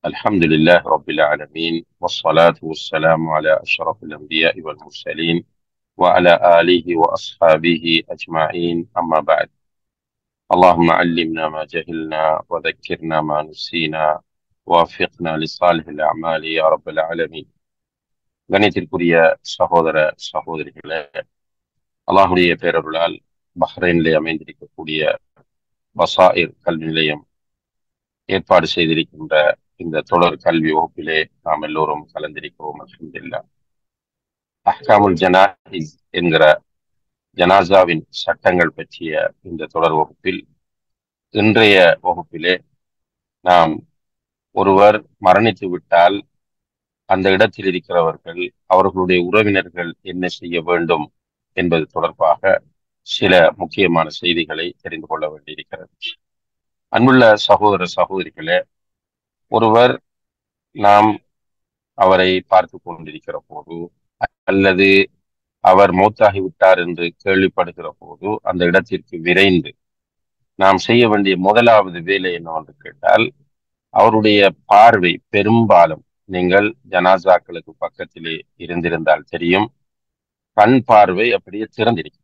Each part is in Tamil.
الحمد لله رب العالمين والصلاة والسلام على أشرف الأنبياء والمرسلين وعلى آله وأصحابه أجمعين أما بعد اللهم علمنا ما جهلنا وذكرنا ما نسينا ووفقنا لصالح الأعمال يا رب العالمين கணித்திற்குரிய சகோதர சகோதரிகளே அல்லாஹுடைய பேரருளால் பஹ்ரைனிலே அமைந்திருக்கக்கூடிய பசாயிர் கல்வி நிலையம் ஏற்பாடு செய்திருக்கின்ற இந்த தொடர் கல்வி வகுப்பிலே நாம் எல்லோரும் கலந்திருக்கிறோம் அல்ஹம்துலில்லாஹ் அஹ்காமுல் ஜனாஹிஸ் என்கிற ஜனாசாவின் சட்டங்கள் பற்றிய இந்த தொடர் வகுப்பில் இன்றைய வகுப்பிலே நாம் ஒருவர் மரணித்து விட்டால் அந்த இடத்தில் இருக்கிறவர்கள் அவர்களுடைய உறவினர்கள் என்ன செய்ய வேண்டும் என்பது தொடர்பாக சில முக்கியமான செய்திகளை தெரிந்து கொள்ள வேண்டியிருக்கிறது அன்புள்ள சகோதர சகோதரிகளே ஒருவர் நாம் அவரை பார்த்து கொண்டிருக்கிற போது அல்லது அவர் மௌத்தாகி விட்டார் என்று கேள்விப்படுகிற போது அந்த இடத்திற்கு விரைந்து நாம் செய்ய வேண்டிய முதலாவது வேலை என்னவென்று கேட்டால் அவருடைய பார்வை பெரும்பாலும் நீங்கள் ஜனாசாக்களுக்கு பக்கத்திலே இருந்திருந்தால் தெரியும் கண் பார்வை அப்படியே திறந்திருக்கும்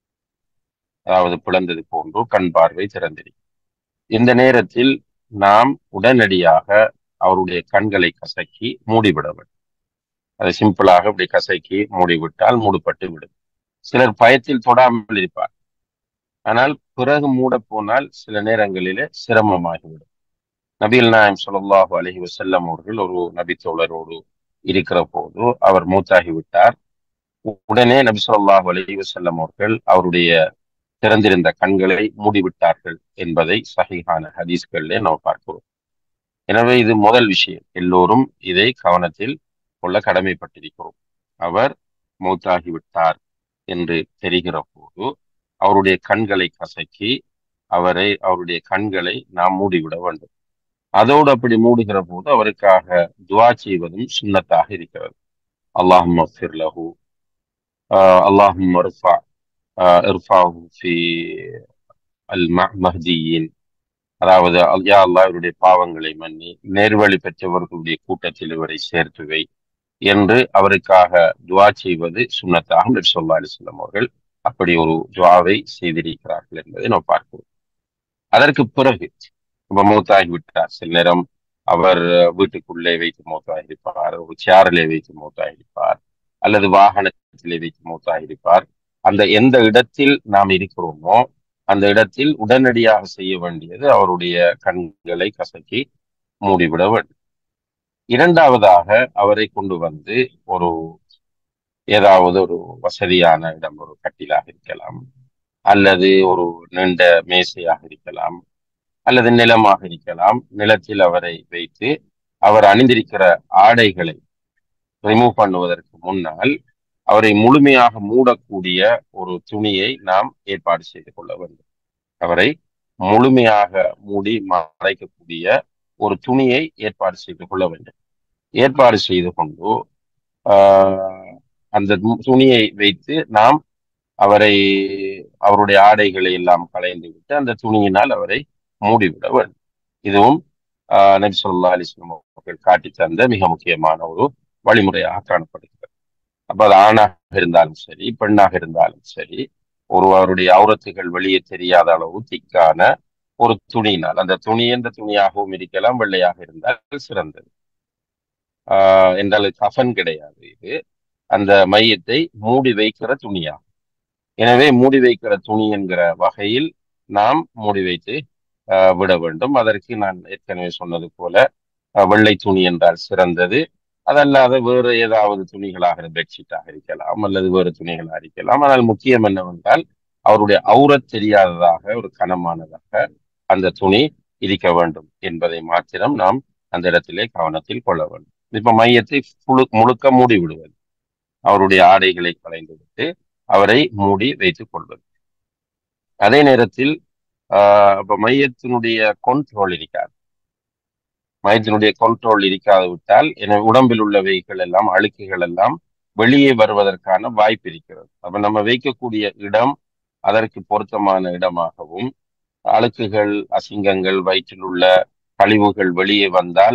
அதாவது பிளந்தது போன்று கண் பார்வை திறந்திருக்கும் இந்த நேரத்தில் நாம் உடனடியாக அவருடைய கண்களை கசக்கி மூடிவிட வேண்டும் அதை சிம்பிளாக இப்படி கசக்கி மூடிவிட்டால் மூடப்பட்டு விடும் சிலர் பயத்தில் தொடாமல் இருப்பார் ஆனால் பிறகு மூட போனால் சில நேரங்களிலே சிரமமாகிவிடும் நபிகள் நாயம் சொல்லாஹு அலஹி வசல்லம் அவர்கள் ஒரு நபி தோழரோடு இருக்கிற போது அவர் மூத்தாகி விட்டார் உடனே நபி சொல்லாஹு அலஹி வசல்லம் அவர்கள் அவருடைய திறந்திருந்த கண்களை மூடிவிட்டார்கள் என்பதை சஹிஹான ஹதீஸ்களிலே நாம் பார்க்கிறோம் எனவே இது முதல் விஷயம் எல்லோரும் இதை கவனத்தில் கொள்ள கடமைப்பட்டிருக்கிறோம் அவர் மௌத்தாகிவிட்டார் என்று தெரிகிற போது அவருடைய கண்களை கசக்கி அவரை அவருடைய கண்களை நாம் மூடிவிட வேண்டும் அதோடு அப்படி மூடுகிற போது அவருக்காக துவா செய்வதும் சுண்ணத்தாக இருக்கிறது அல்லாஹும் லஹு அல்லாஹும் இர்ஃபா இர்ஃபாஹு ஃபி அல் மஹ்தியின் அதாவது யா அல்லாஹ் இவருடைய பாவங்களை மன்னி நேர்வழி பெற்றவர்களுடைய கூட்டத்தில் இவரை சேர்த்து வை என்று அவருக்காக துவா செய்வது சுண்ணத்தாக நபி சொல்லா அலிஸ்லாம் அவர்கள் அப்படி ஒரு துவாவை செய்திருக்கிறார்கள் என்பதை நாம் பார்க்கிறோம் அதற்கு பிறகு இப்ப மௌத்தாகி விட்டார் சில நேரம் அவர் வீட்டுக்குள்ளே வைத்து மௌத்தாகி இருப்பார் ஒரு சேரிலே வைத்து மௌத்தாகி இருப்பார் அல்லது வாகனத்திலே வைத்து மௌத்தாகி இருப்பார் அந்த எந்த இடத்தில் நாம் இருக்கிறோமோ அந்த இடத்தில் உடனடியாக செய்ய வேண்டியது அவருடைய கண்களை கசக்கி மூடிவிட வேண்டும் இரண்டாவதாக அவரை கொண்டு வந்து ஒரு ஏதாவது ஒரு வசதியான இடம் ஒரு கட்டிலாக இருக்கலாம் அல்லது ஒரு நீண்ட மேசையாக இருக்கலாம் அல்லது நிலமாக இருக்கலாம் நிலத்தில் அவரை வைத்து அவர் அணிந்திருக்கிற ஆடைகளை ரிமூவ் பண்ணுவதற்கு முன்னால் அவரை முழுமையாக மூடக்கூடிய ஒரு துணியை நாம் ஏற்பாடு செய்து கொள்ள வேண்டும் அவரை முழுமையாக மூடி மறைக்கக்கூடிய ஒரு துணியை ஏற்பாடு செய்து கொள்ள வேண்டும் ஏற்பாடு செய்து கொண்டு அந்த துணியை வைத்து நாம் அவரை அவருடைய ஆடைகளை எல்லாம் களைந்து விட்டு அந்த துணியினால் அவரை மூடிவிட வேண்டும் இதுவும் நபி சொல்லா அலிஸ்லாம் அவர்கள் காட்டி தந்த மிக முக்கியமான ஒரு வழிமுறையாக காணப்படுகிறது அப்ப அது ஆணாக இருந்தாலும் சரி பெண்ணாக இருந்தாலும் சரி ஒரு அவருடைய அவுரத்துகள் வெளியே தெரியாத அளவு திக்கான ஒரு துணியினால் அந்த துணி எந்த துணியாகவும் இருக்கலாம் வெள்ளையாக இருந்தால் சிறந்தது ஆஹ் என்றால் கஃபன் கிடையாது இது அந்த மையத்தை மூடி வைக்கிற துணியாகும் எனவே மூடி வைக்கிற துணி என்கிற வகையில் நாம் மூடி வைத்து விட வேண்டும் அதற்கு நான் ஏற்கனவே சொன்னது போல வெள்ளை துணி என்றால் சிறந்தது அதல்லாத வேறு ஏதாவது துணிகளாக பெட்ஷீட்டாக இருக்கலாம் அல்லது வேறு துணிகளாக இருக்கலாம் ஆனால் முக்கியம் என்னவென்றால் அவருடைய அவுரத் தெரியாததாக ஒரு கனமானதாக அந்த துணி இருக்க வேண்டும் என்பதை மாத்திரம் நாம் அந்த இடத்திலே கவனத்தில் கொள்ள வேண்டும் இப்ப மையத்தை முழுக்க மூடி விடுவது அவருடைய ஆடைகளை களைந்து விட்டு அவரை மூடி வைத்துக் கொள்வது அதே நேரத்தில் ஆஹ் இப்ப மையத்தினுடைய கொண்ட்ரோல் இருக்காது மையத்தினுடைய கொண்ட்ரோல் இருக்காது விட்டால் என உடம்பில் உள்ளவைகள் எல்லாம் அழுக்குகள் எல்லாம் வெளியே வருவதற்கான வாய்ப்பு இருக்கிறது அப்ப நம்ம வைக்கக்கூடிய இடம் அதற்கு பொருத்தமான இடமாகவும் அழுக்குகள் அசிங்கங்கள் வயிற்றில் உள்ள கழிவுகள் வெளியே வந்தால்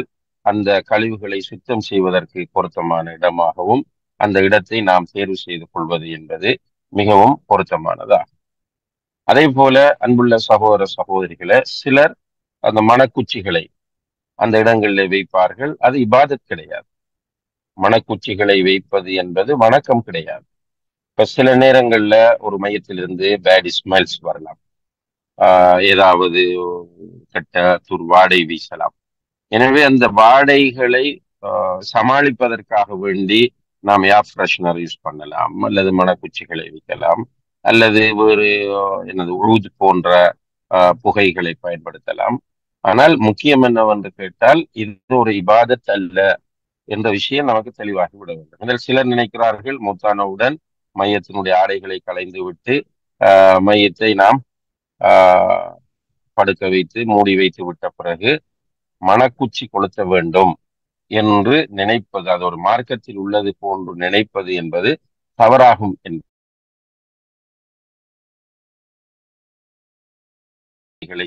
அந்த கழிவுகளை சுத்தம் செய்வதற்கு பொருத்தமான இடமாகவும் அந்த இடத்தை நாம் தேர்வு செய்து கொள்வது என்பது மிகவும் பொருத்தமானதாகும் அதே போல அன்புள்ள சகோதர சகோதரிகளை சிலர் அந்த மணக்குச்சிகளை அந்த இடங்களில் வைப்பார்கள் அது இபாதத் கிடையாது மணக்குச்சிகளை வைப்பது என்பது வணக்கம் கிடையாது இப்ப சில நேரங்கள்ல ஒரு மையத்திலிருந்து பேட் ஸ்மெல்ஸ் வரலாம் ஆஹ் ஏதாவது கெட்ட துர் வாடை வீசலாம் எனவே அந்த வாடைகளை ஆஹ் சமாளிப்பதற்காக வேண்டி நாம் ஏர் ஃப்ரெஷ்னர் யூஸ் பண்ணலாம் அல்லது மணக்குச்சிகளை வைக்கலாம் அல்லது வேறு எனது உழுது போன்ற ஆஹ் புகைகளை பயன்படுத்தலாம் ஆனால் முக்கியம் என்னவென்று கேட்டால் இது ஒரு இபாதத் அல்ல என்ற விஷயம் நமக்கு தெளிவாகி விட வேண்டும் இதில் சிலர் நினைக்கிறார்கள் மூத்தானவுடன் மையத்தினுடைய ஆடைகளை களைந்து விட்டு ஆஹ் மையத்தை நாம் ஆஹ் படுக்க வைத்து மூடி வைத்து விட்ட பிறகு மணக்குச்சி கொளுத்த வேண்டும் என்று நினைப்பது அது ஒரு மார்க்கத்தில் உள்ளது போன்று நினைப்பது என்பது தவறாகும் என்பதை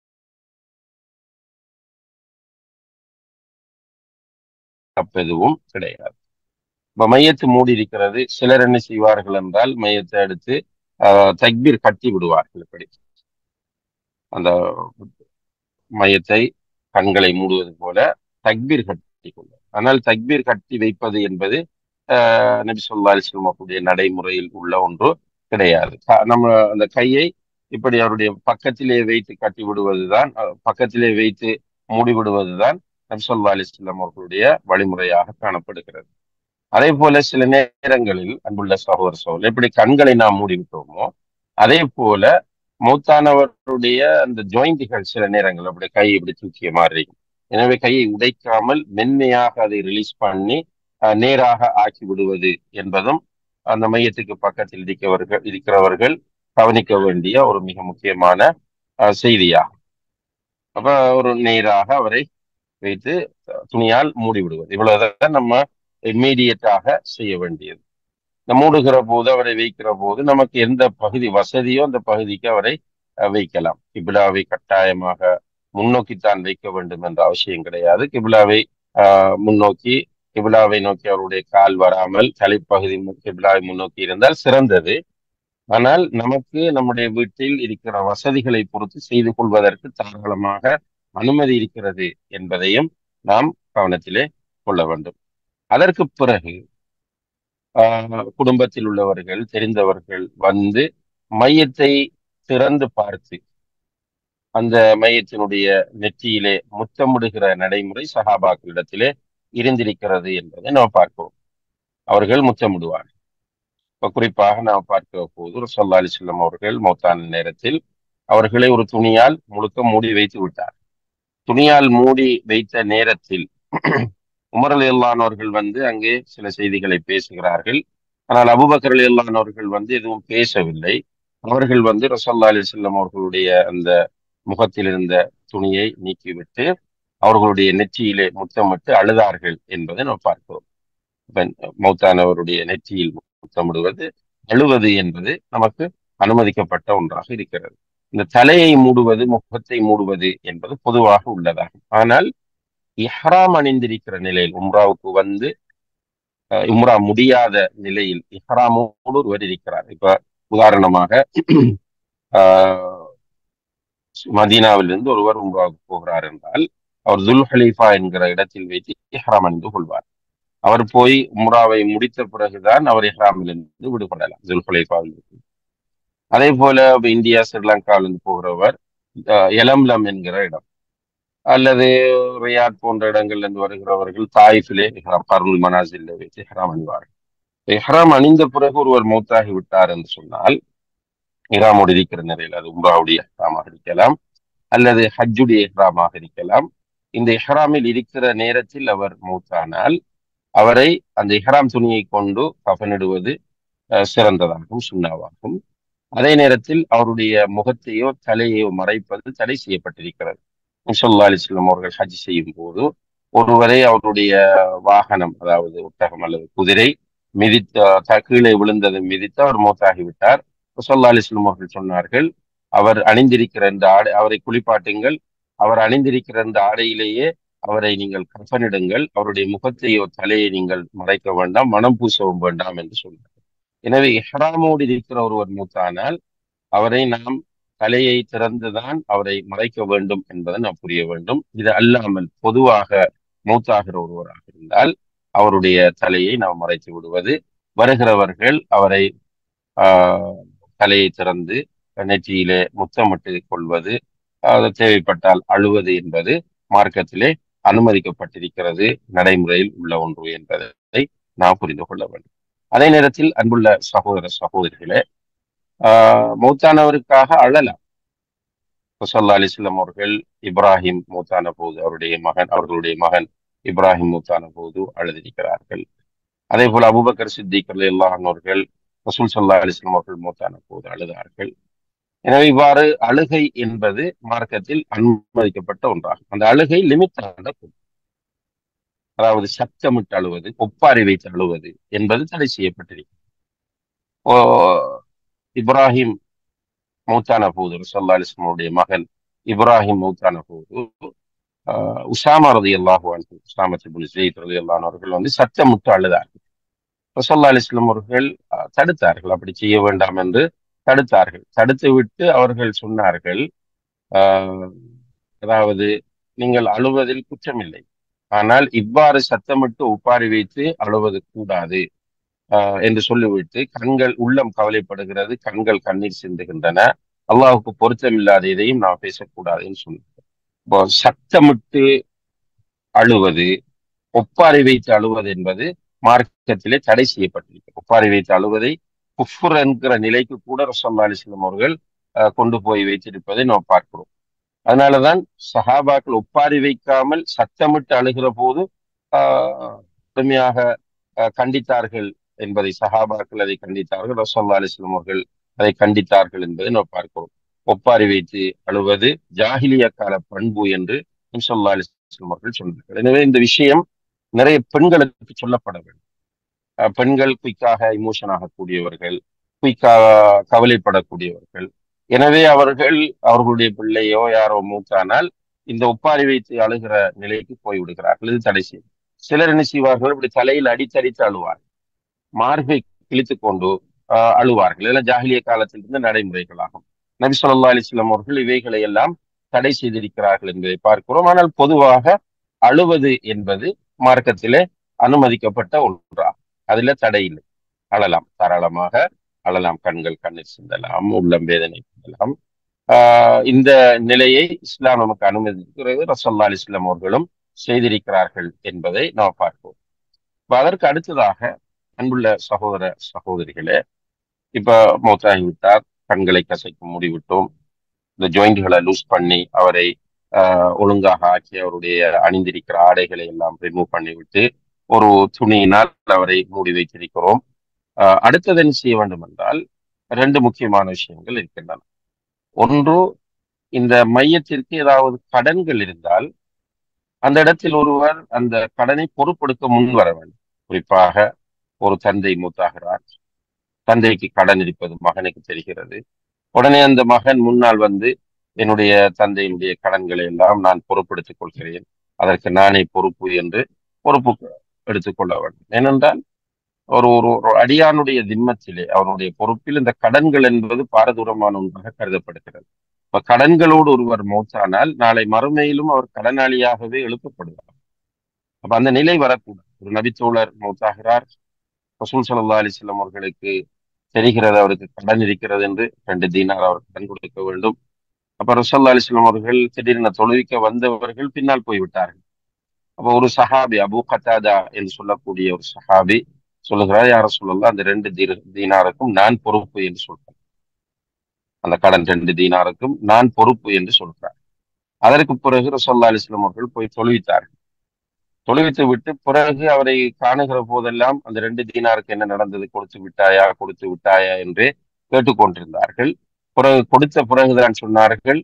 தப்பெதுவும் கிடையாது இப்ப மையத்து மூடி இருக்கிறது சிலர் என்ன செய்வார்கள் என்றால் மையத்தை எடுத்து தக்பீர் கட்டி விடுவார்கள் இப்படி அந்த மையத்தை கண்களை மூடுவது போல தக்பீர் கட்டி கொள்ளும் ஆனால் தக்பீர் கட்டி வைப்பது என்பது நபி சொல்லா அலிஸ்லமாவுடைய நடைமுறையில் உள்ள ஒன்று கிடையாது நம்ம அந்த கையை இப்படி அவருடைய பக்கத்திலே வைத்து கட்டி விடுவதுதான் பக்கத்திலே வைத்து மூடி விடுவதுதான் நபி சொல்லா அலிஸ்லாம் அவர்களுடைய வழிமுறையாக காணப்படுகிறது அதே போல சில நேரங்களில் அன்புள்ள சகோதர சோழர் எப்படி கண்களை நாம் மூடிவிட்டோமோ அதே போல மூத்தானவருடைய அந்த ஜாயிண்டுகள் சில நேரங்கள் அப்படி கை இப்படி தூக்கிய மாதிரி எனவே கையை உடைக்காமல் மென்மையாக அதை ரிலீஸ் பண்ணி நேராக ஆக்கி விடுவது என்பதும் அந்த மையத்துக்கு பக்கத்தில் இருக்கிறவர்கள் இருக்கிறவர்கள் கவனிக்க வேண்டிய ஒரு மிக முக்கியமான செய்தியாகும் அப்ப ஒரு நேராக அவரை வைத்து துணியால் மூடி விடுவது இவ்வளவுதான் நம்ம இம்மீடியட்டாக செய்ய வேண்டியது இந்த மூடுகிற போது அவரை வைக்கிற போது நமக்கு எந்த பகுதி வசதியோ அந்த பகுதிக்கு அவரை வைக்கலாம் கிபிலாவை கட்டாயமாக முன்னோக்கித்தான் வைக்க வேண்டும் என்ற அவசியம் கிடையாது கிபிலாவை முன்னோக்கி கிபிலாவை நோக்கி அவருடைய கால் வராமல் தலைப்பகுதி கிபிலாவை முன்னோக்கி இருந்தால் சிறந்தது ஆனால் நமக்கு நம்முடைய வீட்டில் இருக்கிற வசதிகளை பொறுத்து செய்து கொள்வதற்கு தாராளமாக அனுமதி இருக்கிறது என்பதையும் நாம் கவனத்திலே கொள்ள வேண்டும் அதற்கு பிறகு குடும்பத்தில் உள்ளவர்கள் தெரிந்தவர்கள் வந்து மையத்தை திறந்து பார்த்து அந்த மையத்தினுடைய நெற்றியிலே முத்தமிடுகிற நடைமுறை சகாபாக்களிடத்திலே இருந்திருக்கிறது என்பதை நாம் பார்க்கிறோம் அவர்கள் முத்தமிடுவார்கள் இப்ப குறிப்பாக நாம் பார்க்கிற போது ரசல்லா அலிஸ்லாம் அவர்கள் மௌத்தான நேரத்தில் அவர்களை ஒரு துணியால் முழுக்க மூடி வைத்து விட்டார் துணியால் மூடி வைத்த நேரத்தில் உமர் அல்லானவர்கள் வந்து அங்கே சில செய்திகளை பேசுகிறார்கள் ஆனால் அபுபக்கர் அலி அல்லானவர்கள் வந்து எதுவும் பேசவில்லை அவர்கள் வந்து ரசல்லா அலி சொல்லம் அவர்களுடைய அந்த முகத்தில் இருந்த துணியை நீக்கிவிட்டு அவர்களுடைய நெற்றியிலே முத்தமிட்டு அழுதார்கள் என்பதை நாம் பார்க்கிறோம் மௌத்தானவருடைய நெற்றியில் முத்தமிடுவது அழுவது என்பது நமக்கு அனுமதிக்கப்பட்ட ஒன்றாக இருக்கிறது இந்த தலையை மூடுவது முகத்தை மூடுவது என்பது பொதுவாக உள்ளதாகும் ஆனால் இஹ்ராம் அணிந்திருக்கிற நிலையில் உம்ராவுக்கு வந்து உம்ரா முடியாத நிலையில் இஹ்ராமோடு ஒருவர் இருக்கிறார் இப்ப உதாரணமாக மதீனாவிலிருந்து ஒருவர் உம்ராவுக்கு போகிறார் என்றால் அவர் துல் ஹலீஃபா என்கிற இடத்தில் வைத்து இஹ்ராம் அணிந்து கொள்வார் அவர் போய் உம்ராவை முடித்த பிறகுதான் அவர் இஹ்ராமிலிருந்து விடுபடலாம் துல் ஹலீஃபாவில் அதே போல இந்தியா ஸ்ரீலங்காவிலிருந்து போகிறவர் எலம்லம் என்கிற இடம் அல்லது ரியாத் போன்ற இடங்கள்ல இருந்து வருகிறவர்கள் தாயிஃபிலே பருள் மனாசில் வைத்து இஹ்ராம் அணிவார்கள் இஹ்ராம் அணிந்த பிறகு ஒருவர் மௌத்தாகி விட்டார் என்று சொன்னால் இஹ்ராமோடு இருக்கிற நிலையில் அது உம்ராவுடைய இஹ்ராமாக இருக்கலாம் அல்லது ஹஜ்ஜுடைய இஹ்ராமாக இருக்கலாம் இந்த இஹ்ராமில் இருக்கிற நேரத்தில் அவர் மௌத்தானால் அவரை அந்த இஹ்ராம் துணியை கொண்டு கஃனிடுவது சிறந்ததாகும் சுண்ணாவாகும் அதே நேரத்தில் அவருடைய முகத்தையோ தலையையோ மறைப்பது தடை செய்யப்பட்டிருக்கிறது முசல்லா அலிஸ்லாம் அவர்கள் ஹஜ் செய்யும் போது ஒருவரை அவருடைய வாகனம் அதாவது ஒட்டகம் அல்லது குதிரை மிதித்த கீழே விழுந்ததை மிதித்து அவர் மூத்தாகிவிட்டார் முசல்லா அலிஸ்லாம் அவர்கள் சொன்னார்கள் அவர் அணிந்திருக்கிற இந்த ஆடை அவரை குளிப்பாட்டுங்கள் அவர் அணிந்திருக்கிற இந்த ஆடையிலேயே அவரை நீங்கள் கஃனிடுங்கள் அவருடைய முகத்தையோ தலையை நீங்கள் மறைக்க வேண்டாம் மனம் பூசவும் வேண்டாம் என்று சொன்னார் எனவே இஹ்ராமோடு இருக்கிற ஒருவர் மூத்தானால் அவரை நாம் தலையை திறந்துதான் அவரை மறைக்க வேண்டும் என்பதை நாம் புரிய வேண்டும் இது அல்லாமல் பொதுவாக மூத்தாகிற ஒருவராக இருந்தால் அவருடைய தலையை நாம் மறைத்து விடுவது வருகிறவர்கள் அவரை ஆஹ் தலையை திறந்து நெற்றியிலே முத்தமிட்டு கொள்வது அது தேவைப்பட்டால் அழுவது என்பது மார்க்கத்திலே அனுமதிக்கப்பட்டிருக்கிறது நடைமுறையில் உள்ள ஒன்று என்பதை நாம் புரிந்து கொள்ள வேண்டும் அதே நேரத்தில் அன்புள்ள சகோதர சகோதரிகளே ஆஹ் மௌத்தானவருக்காக அழலாம் முசல்லா அலிஸ்லாம் அவர்கள் இப்ராஹிம் மூத்தான போது அவருடைய மகன் அவர்களுடைய மகன் இப்ராஹிம் மூத்தான போது அழுதிருக்கிறார்கள் அதே போல அபுபக்கர் சித்திக் அவர்கள் ரசூல் சல்லா அலிஸ்லாம் அவர்கள் மூத்தான போது அழுதார்கள் எனவே இவ்வாறு அழுகை என்பது மார்க்கத்தில் அனுமதிக்கப்பட்ட ஒன்றாகும் அந்த அழுகை லிமிட் அதாவது சத்தமிட்டு அழுவது ஒப்பாரி வைத்து அழுவது என்பது தடை செய்யப்பட்டிருக்கிறது இப்ராஹிம் மௌத்தான போது ரசல்லா அலிஸ்லமுடைய மகன் இப்ராஹிம் மௌத்தான போது உசாமா ரதி அல்லாஹு உசாமத்திபுல் ஜெயித் ரதி அல்லான் அவர்கள் வந்து சத்தமிட்டு அழுதார்கள் ரசல்லா அலிஸ்லாம் அவர்கள் தடுத்தார்கள் அப்படி செய்ய வேண்டாம் என்று தடுத்தார்கள் தடுத்து விட்டு அவர்கள் சொன்னார்கள் அதாவது நீங்கள் அழுவதில் குற்றமில்லை ஆனால் இவ்வாறு சத்தமிட்டு ஒப்பாரி வைத்து அழுவது கூடாது என்று சொல்லிவிட்டு கண்கள் உள்ளம் கவலைப்படுகிறது கண்கள் கண்ணீர் சிந்துகின்றன அல்லாவுக்கு பொருத்தமில்லாத இதையும் நான் பேசக்கூடாதுன்னு சொன்னாங்க இப்போ சத்தமிட்டு அழுவது ஒப்பாரி வைத்து அழுவது என்பது மார்க்கத்திலே தடை செய்யப்பட்டிருக்கு ஒப்பாரி வைத்து அழுவதை குஃபுர் என்கிற நிலைக்கு கூட ரசல்லா அலிஸ்லாம் அவர்கள் கொண்டு போய் வைத்திருப்பதை நாம் பார்க்கிறோம் அதனாலதான் சஹாபாக்கள் ஒப்பாரி வைக்காமல் சத்தமிட்டு அழுகிற போது கடுமையாக கண்டித்தார்கள் என்பதை சஹாபாக்கள் அதை கண்டித்தார்கள் ரசல்லா அலிஸ்லாம் அவர்கள் அதை கண்டித்தார்கள் என்பதை நாம் பார்க்கிறோம் ஒப்பாரி வைத்து அழுவது ஜாகிலிய கால பண்பு என்று சொல்லா அலிஸ்லாம் அவர்கள் சொன்னார்கள் எனவே இந்த விஷயம் நிறைய பெண்களுக்கு சொல்லப்பட வேண்டும் பெண்கள் குயிக்காக இமோஷன் ஆகக்கூடியவர்கள் குயிக்காக கவலைப்படக்கூடியவர்கள் எனவே அவர்கள் அவர்களுடைய பிள்ளையோ யாரோ மூத்தானால் இந்த ஒப்பாரி வைத்து அழுகிற நிலைக்கு போய் விடுகிறார்கள் இது தடை செய்யும் சிலர் என்ன செய்வார்கள் இப்படி தலையில் அடித்தடித்து அழுவார்கள் மார்பை கிழித்து கொண்டு அழுவார்கள் இதெல்லாம் ஜாகிலிய காலத்திலிருந்து நடைமுறைகளாகும் நபி சொல்லா அலிஸ்லாம் அவர்கள் இவைகளை எல்லாம் தடை செய்திருக்கிறார்கள் என்பதை பார்க்கிறோம் ஆனால் பொதுவாக அழுவது என்பது மார்க்கத்திலே அனுமதிக்கப்பட்ட ஒன்றாகும் அதுல தடை இல்லை அழலாம் தாராளமாக அழலாம் கண்கள் கண்ணீர் சிந்தலாம் உள்ளம் வேதனை சிந்தலாம் ஆஹ் இந்த நிலையை இஸ்லாம் நமக்கு அனுமதிக்கிறது ரசல்லா அலிஸ்லாம் அவர்களும் செய்திருக்கிறார்கள் என்பதை நாம் பார்ப்போம் இப்ப அதற்கு அடுத்ததாக அன்புள்ள சகோதர சகோதரிகளே இப்ப மௌத்தாகி விட்டார் கண்களை கசைக்க மூடிவிட்டோம் இந்த ஜாயிண்ட்களை லூஸ் பண்ணி அவரை ஒழுங்காக ஆக்கி அவருடைய அணிந்திருக்கிற ஆடைகளை எல்லாம் ரிமூவ் பண்ணிவிட்டு ஒரு துணியினால் அவரை மூடி வைத்திருக்கிறோம் அடுத்தது என்ன செய்ய வேண்டும் என்றால் ரெண்டு முக்கியமான விஷயங்கள் இருக்கின்றன ஒன்று இந்த மையத்திற்கு ஏதாவது கடன்கள் இருந்தால் அந்த இடத்தில் ஒருவர் அந்த கடனை பொறுப்பெடுக்க முன் வர வேண்டும் குறிப்பாக ஒரு தந்தை மூத்தாகிறார் தந்தைக்கு கடன் இருப்பது மகனுக்கு தெரிகிறது உடனே அந்த மகன் முன்னால் வந்து என்னுடைய தந்தையினுடைய கடன்களை எல்லாம் நான் பொறுப்பெடுத்துக் கொள்கிறேன் அதற்கு நானே பொறுப்பு என்று பொறுப்பு எடுத்துக்கொள்ள வேண்டும் ஏனென்றால் ஒரு ஒரு ஒரு அடியானுடைய திம்மத்திலே அவனுடைய பொறுப்பில் இந்த கடன்கள் என்பது பாரதூரமான ஒன்றாக கருதப்படுகிறது இப்ப கடன்களோடு ஒருவர் மௌத்தானால் நாளை மறுமையிலும் அவர் கடனாளியாகவே எழுப்பப்படுவார் அப்ப அந்த நிலை வரக்கூடாது ஒரு நபித்தோழர் மௌத்தாகிறார் ரசூல் சல்லா அலிஸ்லாம் அவர்களுக்கு தெரிகிறது அவருக்கு கடன் இருக்கிறது என்று ரெண்டு தீனார் அவர் கடன் கொடுக்க வேண்டும் அப்ப ரசல்லா அலிஸ்லாம் அவர்கள் திடீரென தொழுவிக்க வந்தவர்கள் பின்னால் போய்விட்டார்கள் அப்போ ஒரு சஹாபி அபு கத்தாதா என்று சொல்லக்கூடிய ஒரு சஹாபி சொல்லுகிறார் யார சொல்லலாம் அந்த ரெண்டு தீ தீனாருக்கும் நான் பொறுப்பு என்று சொல்றேன் அந்த கடன் ரெண்டு தீனாருக்கும் நான் பொறுப்பு என்று சொல்றார் அதற்கு பிறகு ரசோல்லா அலிஸ்லாம் அவர்கள் போய் தொழுவித்தார்கள் தொழுவித்து விட்டு பிறகு அவரை காணுகிற போதெல்லாம் அந்த ரெண்டு தீனாருக்கு என்ன நடந்தது கொடுத்து விட்டாயா கொடுத்து விட்டாயா என்று கேட்டுக்கொண்டிருந்தார்கள் பிறகு கொடுத்த பிறகுதான் சொன்னார்கள்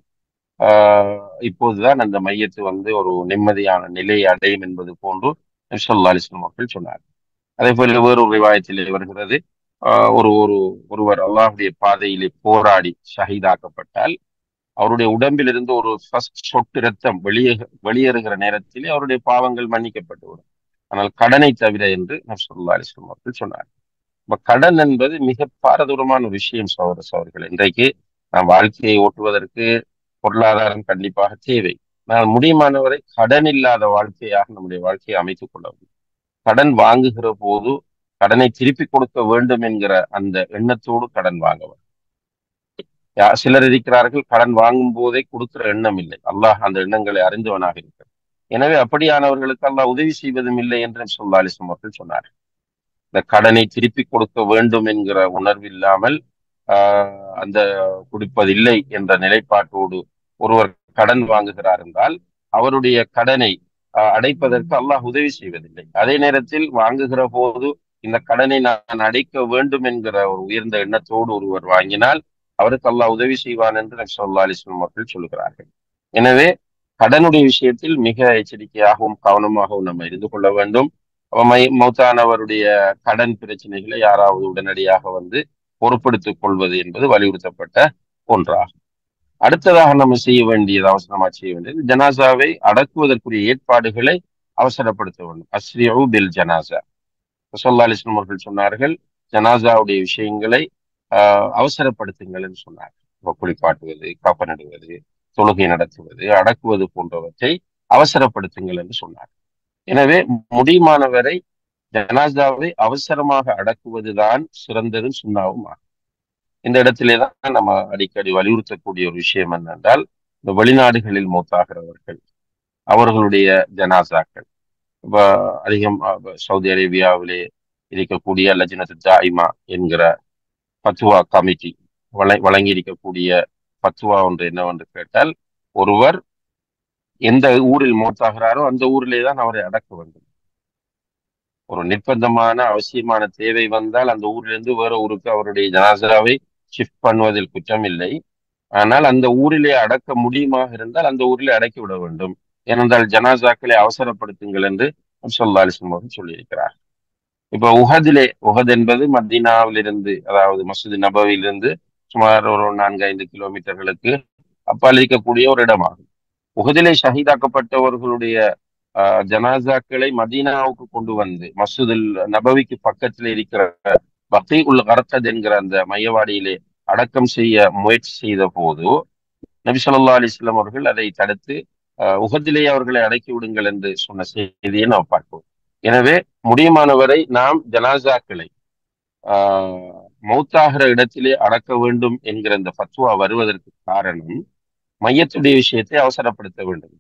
ஆஹ் இப்போதுதான் அந்த மையத்து வந்து ஒரு நிம்மதியான நிலையை அடையும் என்பது போன்று சொல்லா அலிஸ்லாம் அவர்கள் சொன்னார்கள் அதே போல வேறு விவாயத்தில் வருகிறது ஒரு ஒரு ஒருவர் அல்லாஹுடைய பாதையிலே போராடி ஷஹீதாக்கப்பட்டால் அவருடைய உடம்பிலிருந்து ஒரு ஃபர்ஸ்ட் சொட்டு ரத்தம் வெளியே வெளியேறுகிற நேரத்திலே அவருடைய பாவங்கள் மன்னிக்கப்பட்டு விடும் ஆனால் கடனை தவிர என்று நப்சுல்லா அலிஸ்லாம் அவர்கள் சொன்னார் இப்ப கடன் என்பது மிக பாரதூரமான ஒரு விஷயம் சகோதர சோதர்கள் இன்றைக்கு நாம் வாழ்க்கையை ஓட்டுவதற்கு பொருளாதாரம் கண்டிப்பாக தேவை ஆனால் முடியுமானவரை கடன் இல்லாத வாழ்க்கையாக நம்முடைய வாழ்க்கையை அமைத்துக் கொள்ள வேண்டும் கடன் வாங்குகிற போது கடனை திருப்பி கொடுக்க வேண்டும் என்கிற அந்த எண்ணத்தோடு கடன் வாங்க சிலர் இருக்கிறார்கள் கடன் வாங்கும் போதே கொடுக்கிற எண்ணம் இல்லை அல்லாஹ் அந்த எண்ணங்களை அறிந்தவனாக இருக்கிறார் எனவே அப்படியானவர்களுக்கு அல்லாஹ் உதவி செய்வதும் இல்லை என்று சொல்லா அலிஸ்லம் அவர்கள் சொன்னார் இந்த கடனை திருப்பி கொடுக்க வேண்டும் என்கிற உணர்வு இல்லாமல் ஆஹ் அந்த கொடுப்பதில்லை என்ற நிலைப்பாட்டோடு ஒருவர் கடன் வாங்குகிறார் என்றால் அவருடைய கடனை அடைப்பதற்கு அல்லாஹ் உதவி செய்வதில்லை அதே நேரத்தில் வாங்குகிற போது இந்த கடனை நான் அடைக்க வேண்டும் என்கிற ஒரு உயர்ந்த எண்ணத்தோடு ஒருவர் வாங்கினால் அவருக்கு அல்லாஹ் உதவி செய்வான் என்று நக்சல்லா அலிஸ்லாம் அவர்கள் சொல்லுகிறார்கள் எனவே கடனுடைய விஷயத்தில் மிக எச்சரிக்கையாகவும் கவனமாகவும் நம்ம இருந்து கொள்ள வேண்டும் மௌத்தானவருடைய கடன் பிரச்சனைகளை யாராவது உடனடியாக வந்து பொறுப்படுத்திக் கொள்வது என்பது வலியுறுத்தப்பட்ட ஒன்றாகும் அடுத்ததாக நம்ம செய்ய வேண்டியது அவசரமா செய்ய வேண்டியது ஜனாசாவை அடக்குவதற்குரிய ஏற்பாடுகளை அவசரப்படுத்த வேண்டும் அஸ்ரியு பில் ஜனாசா ரசோல்லா அலிஸ்லாம் அவர்கள் சொன்னார்கள் ஜனாசாவுடைய விஷயங்களை ஆஹ் அவசரப்படுத்துங்கள் என்று சொன்னார்கள் குளிப்பாட்டுவது காப்பனிடுவது தொழுகை நடத்துவது அடக்குவது போன்றவற்றை அவசரப்படுத்துங்கள் என்று சொன்னார் எனவே முடியுமானவரை ஜனாசாவை அவசரமாக அடக்குவதுதான் சிறந்ததும் சுண்ணாவும் ஆகும் இந்த இடத்திலே தான் நம்ம அடிக்கடி வலியுறுத்தக்கூடிய ஒரு விஷயம் என்னென்றால் இந்த வெளிநாடுகளில் மூத்தாகிறவர்கள் அவர்களுடைய ஜனாசாக்கள் இப்ப அதிகம் சவுதி அரேபியாவிலே இருக்கக்கூடிய லஜ்னத்து தாய்மா என்கிற பத்துவா கமிட்டி வழ வழங்கி இருக்கக்கூடிய பத்துவா ஒன்று என்னவென்று கேட்டால் ஒருவர் எந்த ஊரில் மூத்தாகிறாரோ அந்த ஊரிலே தான் அவரை அடக்க வேண்டும் ஒரு நிர்பந்தமான அவசியமான தேவை வந்தால் அந்த ஊரிலிருந்து வேற ஊருக்கு அவருடைய ஜனாசாவை ஷிஃப்ட் பண்ணுவதில் குற்றம் இல்லை ஆனால் அந்த ஊரிலே அடக்க முடியுமாக இருந்தால் அந்த ஊரிலே அடக்கி விட வேண்டும் ஏனென்றால் ஜனாசாக்களை அவசரப்படுத்துங்கள் என்று சொல்லா அலிஸ்லம் அவர்கள் சொல்லியிருக்கிறார் இப்ப உஹதிலே உஹத் என்பது மதீனாவிலிருந்து அதாவது மசூதி நபவிலிருந்து சுமார் ஒரு நான்கு ஐந்து கிலோமீட்டர்களுக்கு அப்பால் இருக்கக்கூடிய ஒரு இடமாகும் உகதிலே ஷஹீதாக்கப்பட்டவர்களுடைய ஜனாசாக்களை மதீனாவுக்கு கொண்டு வந்து மசூதில் நபவிக்கு பக்கத்தில் இருக்கிற பக்தி உல் கரத்தத் என்கிற அந்த மையவாடியிலே அடக்கம் செய்ய முயற்சி செய்த போது நபி சொல்லா அலிஸ்லாம் அவர்கள் அதை தடுத்து உகதிலே அவர்களை அடக்கி விடுங்கள் என்று சொன்ன செய்தியை நாம் பார்ப்போம் எனவே முடியுமானவரை நாம் ஜனாசாக்களை ஆஹ் மௌத்தாகிற இடத்திலே அடக்க வேண்டும் என்கிற இந்த பத்துவா வருவதற்கு காரணம் மையத்துடைய விஷயத்தை அவசரப்படுத்த வேண்டும்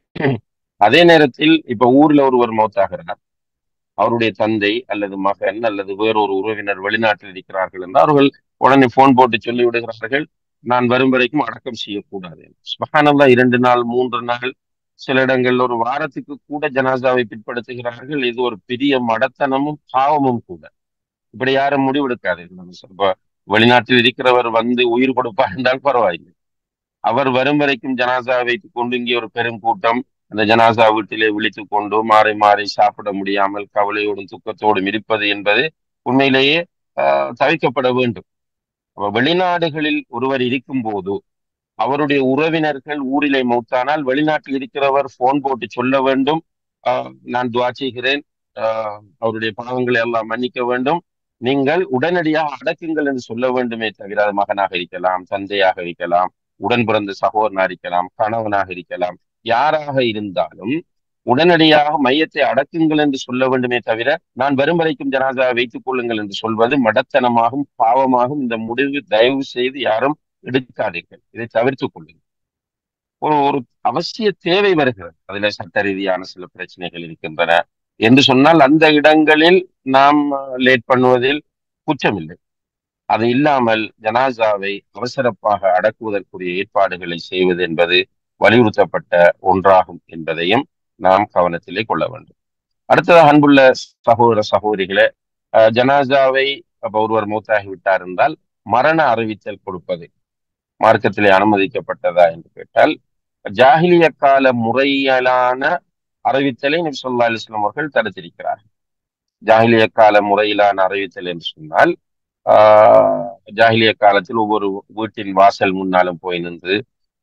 அதே நேரத்தில் இப்ப ஊர்ல ஒருவர் மௌத்தாகிறார் அவருடைய தந்தை அல்லது மகன் அல்லது வேறொரு உறவினர் வெளிநாட்டில் இருக்கிறார்கள் என்றால் அவர்கள் உடனே போன் போட்டு சொல்லி விடுகிறார்கள் நான் வரும் வரைக்கும் அடக்கம் செய்யக்கூடாது ஸ்மகானல்லா இரண்டு நாள் மூன்று நாள் சில இடங்கள்ல ஒரு வாரத்துக்கு கூட ஜனாசாவை பிற்படுத்துகிறார்கள் இது ஒரு பெரிய மடத்தனமும் பாவமும் கூட இப்படி யாரும் முடிவெடுக்காதீர்கள் இப்ப வெளிநாட்டில் இருக்கிறவர் வந்து உயிர் கொடுப்பார் என்றால் பரவாயில்லை அவர் வரும் வரைக்கும் ஜனாசா வைத்துக் கொண்டு இங்கே ஒரு பெரும் கூட்டம் அந்த ஜனாசா வீட்டிலே விழித்துக் கொண்டு மாறி மாறி சாப்பிட முடியாமல் கவலையோடும் துக்கத்தோடும் இருப்பது என்பது உண்மையிலேயே தவிர்க்கப்பட வேண்டும் வெளிநாடுகளில் ஒருவர் இருக்கும் போது அவருடைய உறவினர்கள் ஊரிலே மௌத்தானால் வெளிநாட்டில் இருக்கிறவர் போன் போட்டு சொல்ல வேண்டும் நான் துவா செய்கிறேன் அவருடைய பாவங்களை எல்லாம் மன்னிக்க வேண்டும் நீங்கள் உடனடியாக அடக்குங்கள் என்று சொல்ல வேண்டுமே தவிர மகனாக இருக்கலாம் தந்தையாக இருக்கலாம் உடன் பிறந்த சகோதரனாக இருக்கலாம் கணவனாக இருக்கலாம் யாராக இருந்தாலும் உடனடியாக மையத்தை அடக்குங்கள் என்று சொல்ல வேண்டுமே தவிர நான் வரும் வரைக்கும் ஜனாதா வைத்துக் கொள்ளுங்கள் என்று சொல்வது மடத்தனமாகும் பாவமாகும் இந்த முடிவு தயவு செய்து யாரும் எடுக்காதீர்கள் இதை தவிர்த்துக் கொள்ளுங்கள் ஒரு ஒரு அவசிய தேவை வருகிறது அதுல சட்ட ரீதியான சில பிரச்சனைகள் இருக்கின்றன என்று சொன்னால் அந்த இடங்களில் நாம் லேட் பண்ணுவதில் குற்றமில்லை அது இல்லாமல் ஜனாசாவை அவசரப்பாக அடக்குவதற்குரிய ஏற்பாடுகளை செய்வது என்பது வலியுறுத்தப்பட்ட ஒன்றாகும் என்பதையும் நாம் கவனத்திலே கொள்ள வேண்டும் அடுத்ததாக அன்புள்ள சகோதர சகோதரிகளே ஜனாசாவை அப்ப ஒருவர் மூத்தாகி விட்டார் என்றால் மரண அறிவித்தல் கொடுப்பது மார்க்கத்திலே அனுமதிக்கப்பட்டதா என்று கேட்டால் ஜாகிலிய கால முறையிலான அறிவித்தலை நபி சொல்லா அலிஸ்லாம் அவர்கள் தடுத்திருக்கிறார் ஜாகிலிய கால முறையிலான அறிவித்தல் என்று சொன்னால் ஆஹ் ஜாகிலிய காலத்தில் ஒவ்வொரு வீட்டின் வாசல் முன்னாலும் போய் நின்று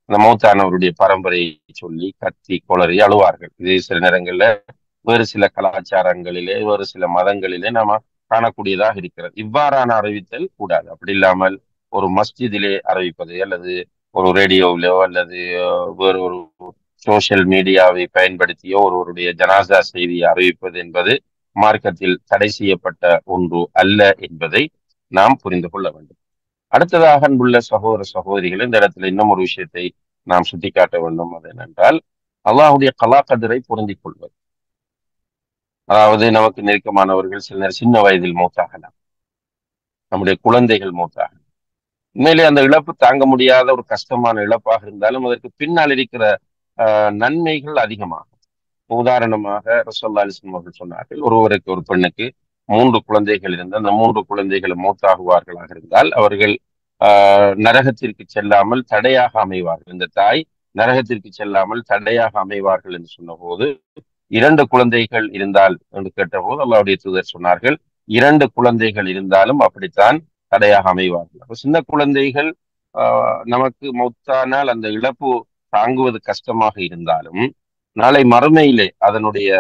அந்த மௌத்தானவருடைய பரம்பரையை சொல்லி கத்தி குளறி அழுவார்கள் இது சில நேரங்கள்ல வேறு சில கலாச்சாரங்களிலே வேறு சில மதங்களிலே நாம காணக்கூடியதாக இருக்கிறது இவ்வாறான அறிவித்தல் கூடாது அப்படி இல்லாமல் ஒரு மஸ்ஜிதிலே அறிவிப்பது அல்லது ஒரு ரேடியோவிலோ அல்லது வேறு ஒரு சோசியல் மீடியாவை பயன்படுத்தியோ ஒருவருடைய ஜனாசா செய்தியை அறிவிப்பது என்பது மார்க்கத்தில் தடை செய்யப்பட்ட ஒன்று அல்ல என்பதை நாம் புரிந்து கொள்ள வேண்டும் அடுத்ததாக அன்புள்ள சகோதர சகோதரிகள் இந்த இடத்துல இன்னும் ஒரு விஷயத்தை நாம் சுட்டிக்காட்ட வேண்டும் அது என்னென்றால் அல்லாஹுடைய கலாக்கதிரை பொருந்திக் கொள்வது அதாவது நமக்கு நெருக்கமானவர்கள் சில நேரம் சின்ன வயதில் மூத்தாகலாம் நம்முடைய குழந்தைகள் மூத்தாகலாம் உண்மையிலே அந்த இழப்பு தாங்க முடியாத ஒரு கஷ்டமான இழப்பாக இருந்தாலும் அதற்கு பின்னால் இருக்கிற நன்மைகள் அதிகமாகும் உதாரணமாக ரசோல்லா அலிஸ்லம் அவர்கள் சொன்னார்கள் ஒருவருக்கு ஒரு பெண்ணுக்கு மூன்று குழந்தைகள் இருந்து அந்த மூன்று குழந்தைகள் மூத்தாகுவார்களாக இருந்தால் அவர்கள் ஆஹ் நரகத்திற்கு செல்லாமல் தடையாக அமைவார்கள் இந்த தாய் நரகத்திற்கு செல்லாமல் தடையாக அமைவார்கள் என்று சொன்னபோது இரண்டு குழந்தைகள் இருந்தால் என்று கேட்டபோது அல்லாவுடைய தூதர் சொன்னார்கள் இரண்டு குழந்தைகள் இருந்தாலும் அப்படித்தான் தடையாக அமைவார்கள் அப்ப சின்ன குழந்தைகள் ஆஹ் நமக்கு மொத்தானால் அந்த இழப்பு தாங்குவது கஷ்டமாக இருந்தாலும் நாளை மறுமையிலே அதனுடைய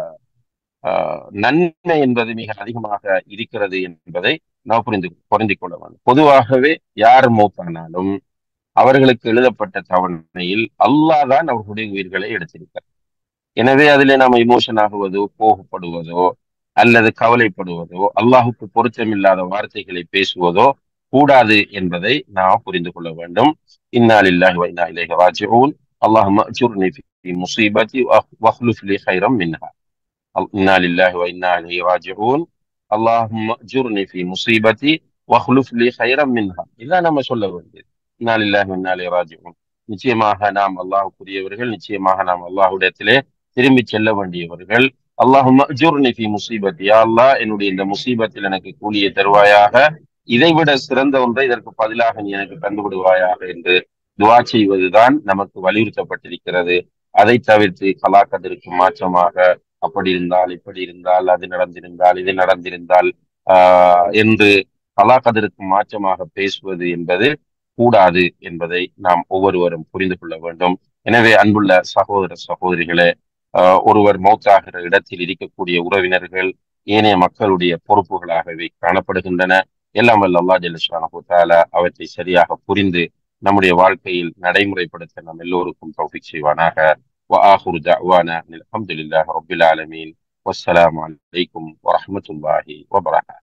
நன்மை என்பது மிக அதிகமாக இருக்கிறது என்பதை நாம் புரிந்து புரிந்து கொள்ள வேண்டும் பொதுவாகவே யார் மூத்தானாலும் அவர்களுக்கு எழுதப்பட்ட தவணையில் அல்லாஹ் தான் அவர்களுடைய உயிர்களை எடுத்திருக்கிறார் எனவே அதிலே நாம் இமோஷன் ஆகுவதோ கோபப்படுவதோ அல்லது கவலைப்படுவதோ அல்லாஹுக்கு பொருத்தமில்லாத வார்த்தைகளை பேசுவதோ கூடாது என்பதை நாம் புரிந்து கொள்ள வேண்டும் இன்னாலில்லாஹி வைனா இலைஹி ராஜிஊன் அல்லாஹும்ம அஜுர்னி ஃபி முஸீபதி வஹ்லுஃப் லி கைரம் மின்ஹா இன்னா லில்லாஹி வ இன்னா இலைஹி ராஜிஊன் அல்லாஹும்ம அஜுர்னி ஃபி முஸீபதி வஹ்லுஃப் லி கைரம் மின்ஹா இதான் நம்ம சொல்ல வேண்டியது இன்னா லில்லாஹி வ இன்னா இலைஹி ராஜிஊன் நிச்சயமாக நாம் அல்லாஹுக்குரியவர்கள் நிச்சயமாக நாம் அல்லாஹ்விடத்திலே திரும்பி செல்ல வேண்டியவர்கள் அல்லாஹும் அஜுர்னி ஃபி முசீபத் யா அல்லாஹ் என்னுடைய இந்த முசீபத்தில் எனக்கு கூலியை தருவாயாக இதைவிட சிறந்த ஒன்றை இதற்கு பதிலாக நீ எனக்கு தந்து விடுவாயாக என்று துவா செய்வதுதான் நமக்கு வலியுறுத்தப்பட்டிருக்கிறது அதை தவிர்த்து கலாக்கதிற்கு மாற்றமாக அப்படி இருந்தால் இப்படி இருந்தால் அது நடந்திருந்தால் இது நடந்திருந்தால் ஆஹ் என்று கலாக்கதிற்கு மாற்றமாக பேசுவது என்பது கூடாது என்பதை நாம் ஒவ்வொருவரும் புரிந்து கொள்ள வேண்டும் எனவே அன்புள்ள சகோதர சகோதரிகளே ஒருவர் மௌத்தாகிற இடத்தில் இருக்கக்கூடிய உறவினர்கள் ஏனைய மக்களுடைய பொறுப்புகளாகவே காணப்படுகின்றன எல்லாம் வல்ல அல்லா ஜல்லுஷான அவற்றை சரியாக புரிந்து நம்முடைய வாழ்க்கையில் நடைமுறைப்படுத்த நம் எல்லோருக்கும் தௌஃபிக் செய்வானாக وآخر دعوانا الحمد لله رب العالمين والسلام عليكم ورحمة الله وبركاته